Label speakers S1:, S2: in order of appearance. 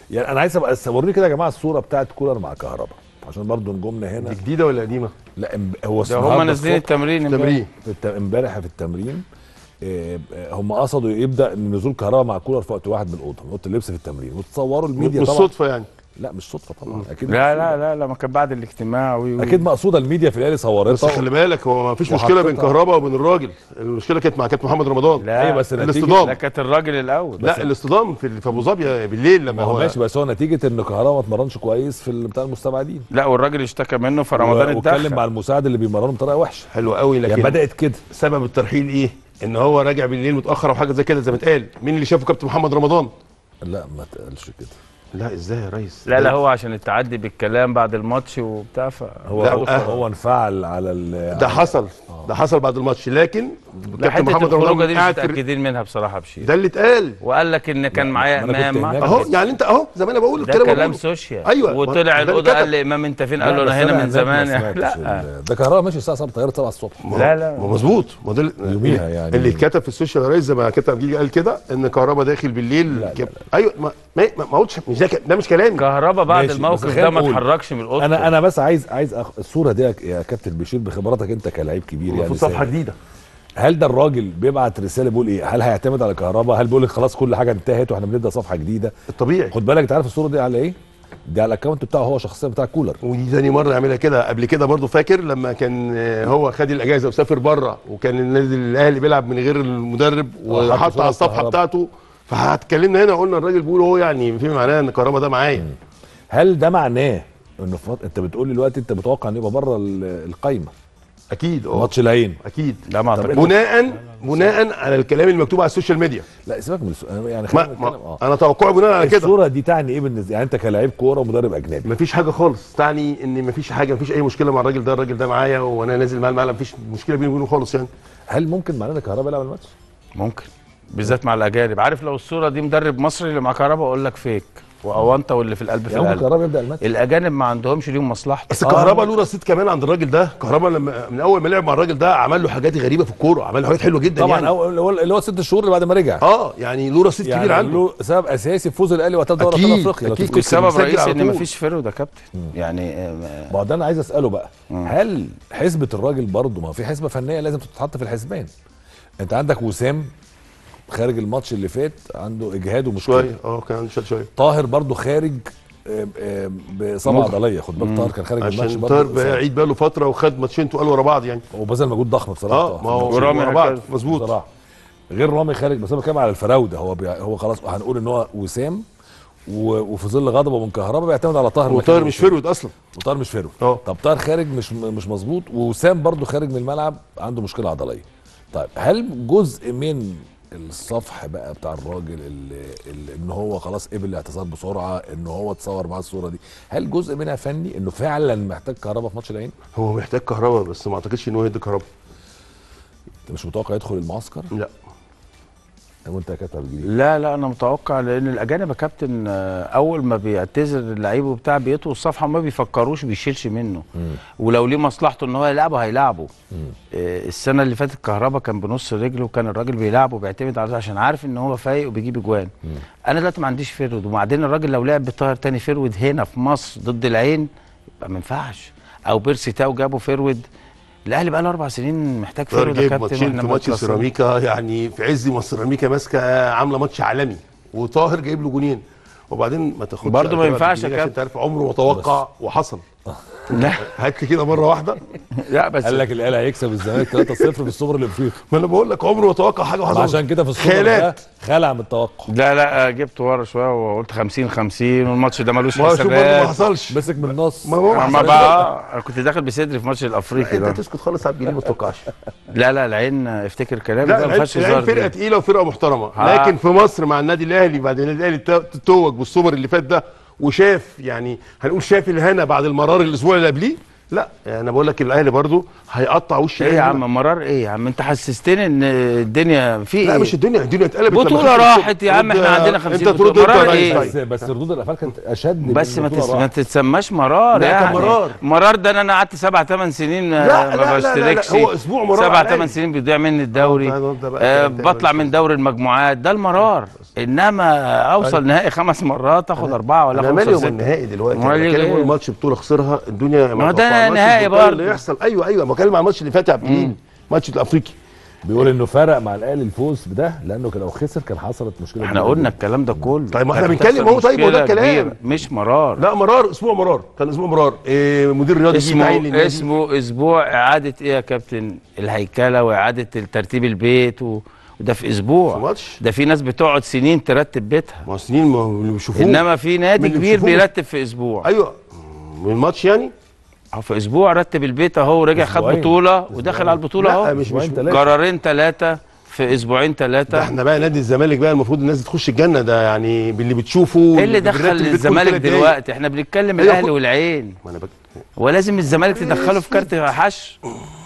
S1: يعني انا عايز ابقى وريني كده يا جماعه الصوره بتاعت كولر مع كهربا عشان برضو نجومنا هنا
S2: دي جديده ولا قديمه؟
S1: لا إم- هو
S3: ده هم
S1: النهاردة
S3: نازلين
S1: الصبح
S3: التمرين امبارح.
S2: تمرين
S1: في الت- امبارح في التمرين آه، آه، هم قصدوا يبدا نزول كهربا مع كولر في وقت واحد من الاوضه من اوضه اللبس في التمرين وتصوروا الميديا
S2: مش
S1: طبعا
S2: صدفه يعني
S1: لا مش صدفه طبعا اكيد
S3: لا
S1: مقصودة.
S3: لا لا لا ما كان بعد الاجتماع وي وي.
S1: اكيد مقصوده الميديا في الاهلي
S2: بس
S1: صورتها
S2: خلي بالك هو ما فيش مشكله بين
S1: وحطيتها.
S2: كهربا وبين الراجل المشكله كانت مع كابتن محمد رمضان
S3: لا
S1: ايوه بس نتيجه
S2: الاصطدام.
S3: ده كانت الراجل الاول
S2: لا الاصطدام في في ابو ظبي بالليل لما
S1: ما هو
S2: هو
S1: ماشي بس هو نتيجه ان كهربا ما اتمرنش كويس في ال- بتاع المستبعدين
S3: لا والراجل اشتكى منه فرمضان
S1: واتكلم
S3: اتدخل
S1: مع المساعد اللي بيمرنه بطريقه وحشه
S2: حلو قوي
S1: يعني
S2: لكن
S1: بدات كده
S2: سبب الترحيل ايه؟ ان هو راجع بالليل متاخر او حاجه زي كده زي ما اتقال مين اللي شافه كابتن محمد رمضان؟
S1: لا ما تقلش كده
S2: لا ازاي يا ريس؟
S3: لا لا هو عشان التعدي بالكلام بعد الماتش وبتاع ف
S1: هو
S2: لا،
S1: هو,
S2: آه.
S1: هو انفعل على ال
S2: ده حصل ده حصل بعد الماتش لكن
S3: لا
S2: كابتن
S3: حته
S2: محمد
S3: الخروجه
S2: رمضان
S3: دي مش
S2: قاعد في-
S3: متاكدين منها بصراحه بشير
S2: ده اللي اتقال
S3: وقال لك ان كان
S1: لا،
S3: معايا
S1: ما أنا كنت
S3: امام
S1: هناك.
S3: ما
S2: اهو
S3: حكيتش.
S2: يعني انت اهو زي ما انا بقول
S3: ده
S2: الكلام
S3: كلام
S2: بقوله.
S3: سوشيال
S2: أيوة،
S3: وطلع
S2: ما- ده
S3: الاوضه
S2: اللي
S3: قال
S2: كتب.
S3: لامام انت فين قال له
S1: بس
S3: انا هنا
S1: هناك
S3: من
S1: ما
S3: زمان
S1: سمعتش
S3: لا
S1: ال- ده كهربا ماشي الساعه 7 طياره 7 الصبح
S2: ما هو-
S3: لا، لا.
S2: ما هو مظبوط ما ده
S1: يوميها
S2: اللي-
S1: يعني.
S2: اللي اتكتب في السوشيال يا ريس زي ما كتب جيجي قال كده ان كهربا داخل بالليل
S1: لا، لا،
S2: كب- ايوه ما ما ما ما قلتش مش ده ك- ده مش كلامي
S3: كهربا بعد
S1: ماشي،
S3: الموقف
S1: بس
S3: ده
S1: خلينا
S3: ما
S1: نقول.
S3: اتحركش من الاوضه
S1: انا انا بس عايز عايز أخ... الصوره دي يا- يا كابتن بشير بخبراتك انت كلاعب كبير يعني
S2: المفروض صفحه
S1: سابق.
S2: جديده
S1: هل ده الراجل بيبعت رساله بيقول ايه هل هيعتمد على كهربا هل بيقول لك خلاص كل حاجه انتهت واحنا بنبدا صفحه جديده
S2: الطبيعي
S1: خد بالك انت عارف الصوره دي على ايه دي على الاكونت بتاعه هو شخصيا بتاع كولر
S2: ودي تاني مره يعملها كده قبل كده برضو فاكر لما كان آه، هو خد الاجازه وسافر بره وكان النادي الاهلي بيلعب من غير المدرب
S1: وحط
S2: وحط
S1: صورة
S2: على الصفحه
S1: كهربا.
S2: بتاعته فهتكلمنا هنا قلنا الراجل بيقول هو يعني في معناه ان كهربا ده معايا
S1: هل ده معناه انه فط... انت بتقول لي دلوقتي انت متوقع ان يبقى بره ال- القايمه
S2: اكيد اه
S1: ماتش العين
S2: اكيد
S3: لا ما اعتقدش
S2: بناء بناء على الكلام المكتوب على السوشيال ميديا
S1: لا سيبك من السؤال يعني
S2: ما
S1: خلينا نتكلم
S2: ما
S1: اه
S2: انا توقعي بناء على كده
S1: الصوره دي تعني ايه بالنسبه يعني انت كلاعب كوره ومدرب اجنبي
S2: مفيش حاجه خالص تعني ان مفيش حاجه مفيش اي مشكله مع الراجل ده الراجل ده معايا وانا نازل معاه الملعب مفيش مشكله بيني وبينه خالص يعني
S1: هل ممكن معناه ان كهربا يلعب الماتش؟
S3: ممكن بالذات مع الاجانب عارف لو الصوره دي مدرب مصري اللي مع كهربا اقول لك فيك واونطه واللي في القلب في
S1: يعني ممكن
S3: القلب
S1: كهربا يبدا الماتش
S3: الاجانب ما عندهمش ليهم مصلحته
S2: بس
S1: آه.
S2: كهربا له رصيد كمان عند الراجل ده كهربا لما من اول ما لعب مع الراجل ده عمل له حاجات غريبه في الكوره عمل له حاجات حلوه جدا
S1: طبعا
S2: يعني.
S1: أول اللي هو اللي هو ست شهور اللي بعد ما رجع
S2: اه يعني له رصيد
S1: يعني
S2: كبير عنده
S1: له سبب اساسي في فوز الاهلي وقتها دوري
S2: أكيد،
S1: ابطال افريقيا لو
S2: أكيد.
S1: تفتكر.
S3: والسبب
S2: مسجل
S3: الرئيسي
S2: على
S3: ان
S2: طول.
S3: مفيش فرود يا كابتن يعني آه،
S1: ما هو ده انا عايز اساله بقى هل حسبه الراجل برضه ما هو في حسبه فنيه لازم تتحط في الحسبان انت عندك وسام خارج الماتش اللي فات عنده اجهاد ومشكله
S2: شويه اه كان عنده شويه شويه
S1: طاهر برضه خارج آم، آم، باصابه
S2: مضغ.
S1: عضليه خد بالك طاهر كان خارج الماتش
S2: عشان
S1: برضه
S2: طاهر
S1: بإصابة.
S2: بعيد بقى له فتره وخد ماتشين تقال ورا بعض يعني
S1: وبذل مجهود ضخم بصراحه
S2: اه
S1: طاهر.
S2: ما هو
S3: ورامي
S2: ورا بعض
S3: هكذا.
S2: مظبوط
S1: بصراحه غير رامي خارج بس انا بتكلم على الفراوده هو بي... هو خلاص هنقول ان هو وسام و... وفي ظل غضبه من كهربا بيعتمد على طاهر
S2: وطاهر
S1: مكان
S2: مش
S1: وسام.
S2: فرود اصلا
S1: وطاهر مش فيرو
S2: اه.
S1: طب طاهر خارج مش مش مظبوط ووسام برضو خارج من الملعب عنده مشكله عضليه طيب هل جزء من الصفح بقى بتاع الراجل اللي, اللي ان هو خلاص قبل الاعتذار بسرعه ان هو اتصور معاه الصوره دي هل جزء منها فني انه فعلا محتاج كهربا في ماتش العين
S2: هو محتاج كهرباء بس ما اعتقدش ان هو يدي كهرباء
S1: انت مش متوقع يدخل المعسكر
S2: لا
S1: وانت يا كابتن الجديد
S3: لا لا انا متوقع لان الاجانب يا كابتن آه، اول ما بيعتذر اللعيب وبتاع بيطوا الصفحه ما بيفكروش بيشيلش منه ولو ليه مصلحته ان هو يلعبه هيلعبه آه، السنه اللي فاتت كهربا كان بنص رجله وكان الراجل بيلعبه بيعتمد على ده عشان عارف ان هو فايق وبيجيب اجوان انا دلوقتي ما عنديش فرود وبعدين الراجل لو لعب بطاهر تاني فرود هنا في مصر ضد العين يبقى ما ينفعش او بيرسي تاو جابوا فرود الاهلي بقى له اربع سنين محتاج
S2: طاهر
S3: فرود يا
S2: جايب
S3: كابتن
S2: ماتشين
S3: واحنا
S2: في ماتش
S3: متكسرين.
S2: سيراميكا يعني في عز ما سيراميكا ماسكه عامله ماتش عالمي وطاهر جايب له جونين وبعدين ما تاخدش
S3: برضه ما
S2: اعتراض
S3: ينفعش يا
S2: كبير عشان
S3: كابتن.
S2: انت عارف عمره ما توقع وحصل
S3: لا
S2: هات لي كده مره واحده
S3: لا بس
S1: قال لك الاهلي هيكسب الزمالك 3-0 في السوبر الافريقي
S2: ما انا بقول لك عمره ما توقع حاجه وحصل
S1: عشان كده في السوبر ده
S2: خيالات
S1: خلع من التوقع
S3: لا لا جبت ورا شويه وقلت 50 50 والماتش ده ملوش
S2: ما هو شوف برضه ما
S3: حسابات
S2: حصلش
S1: مسك من النص
S2: ما هو ما
S3: ما
S2: حصلش
S3: بقى أنا كنت داخل بصدري في ماتش الافريقي
S2: انت
S3: ده
S2: تسكت خالص عبد الجليل ما تتوقعش
S3: لا لا العين افتكر كلامي
S2: لا
S3: ده ما
S2: العين
S3: فيهاش
S2: العين
S3: هزار
S2: فرقه
S3: دي.
S2: تقيله وفرقه محترمه
S3: ها.
S2: لكن في مصر مع النادي الاهلي بعد النادي الاهلي تتوج بالسوبر اللي فات ده وشاف يعني هنقول شاف الهنا بعد المرار الاسبوع اللي قبليه لا انا بقول لك الاهلي برضو هيقطع وش
S3: ايه يا
S2: الأهلي
S3: عم مرار ايه يا عم انت حسستني ان الدنيا في
S2: لا
S3: ايه
S2: مش الدنيا الدنيا اتقلبت لما
S3: بطولة
S2: خسر
S3: راحت يا عم،
S2: ضد-
S3: احنا عندنا 50
S2: انت
S3: بطولة.
S2: ترد انت
S3: مرار
S2: يا
S3: ايه؟
S2: ريس
S1: بس بس ردود الافعال كانت اشد من
S3: بس ما,
S1: البطولة
S3: تس... ما
S1: راحت.
S3: تتسماش مرار
S2: لا، كان
S3: يعني
S2: مرار.
S3: مرار ده انا انا قعدت سبع ثمان سنين آه،
S2: لا، لا،
S3: ما
S2: لا، لا، لا،
S3: بشتركش
S2: هو أسبوع مرار
S3: سبع
S2: على
S3: ثمان
S2: الأقل.
S3: سنين بيضيع مني الدوري
S2: ده- ده بقى
S3: آه
S2: كلام تاني
S3: بطلع
S2: بس.
S3: من دوري المجموعات ده المرار انما اوصل نهائي خمس مرات اخد اربعه ولا
S2: انا
S3: خمسه
S2: مالي
S3: وسته
S2: النهائي دلوقتي
S3: أمال
S2: انا
S3: إيه؟
S2: بتكلم عن ماتش بطوله خسرها الدنيا
S3: ما هو ده
S2: توقعهاش
S3: نهائي
S2: البطولة
S3: برضه.
S2: اللي يحصل ايوه ايوه بتكلم عن الماتش اللي فات يا عبد الحليم الماتش الافريقي
S1: بيقول انه فرق مع الاهلي الفوز بده لانه كان لو خسر كان حصلت مشكله
S3: احنا
S1: كبيرة
S3: قلنا
S1: جداً.
S3: الكلام ده كله
S2: طيب ما احنا
S3: كانت
S2: بنتكلم
S3: هتحصل
S2: اهو، طيب هو ده
S3: مشكلة
S2: الكلام.
S3: كبيرة، مش مرار
S2: لا مرار اسبوع مرار كان اسبوع مرار إيه مدير رياضي جه يتعين
S3: اسمه
S2: للنادي.
S3: اسمه اسبوع اعاده ايه يا كابتن الهيكله واعاده ترتيب البيت و... وده في اسبوع
S2: في ماتش؟
S3: ده في ناس بتقعد سنين ترتب بيتها
S2: ما هو سنين ما هو اللي بيشوفوه
S3: انما في
S2: من
S3: نادي
S2: اللي
S3: كبير
S2: بيشوفوه.
S3: بيرتب في اسبوع
S2: ايوه من الماتش يعني
S3: اهو في اسبوع رتب البيت اهو ورجع خد
S1: أسبوعين.
S3: بطوله ودخل على البطوله
S2: لا
S3: اهو
S2: مش مش
S1: أسبوعين تلاتة.
S3: قرارين ثلاثه في اسبوعين
S2: ده
S3: ثلاثه
S2: احنا بقى نادي الزمالك بقى المفروض الناس تخش الجنه ده يعني باللي بتشوفه
S3: ايه اللي
S2: بيرتب
S3: دخل
S2: البيت كل
S3: الزمالك
S2: تلات دقايق.
S3: دلوقتي احنا بنتكلم
S2: أيوة،
S3: الاهلي
S2: كل-
S3: والعين
S2: ما انا بك...
S3: ولازم الزمالك تدخله في كارت حش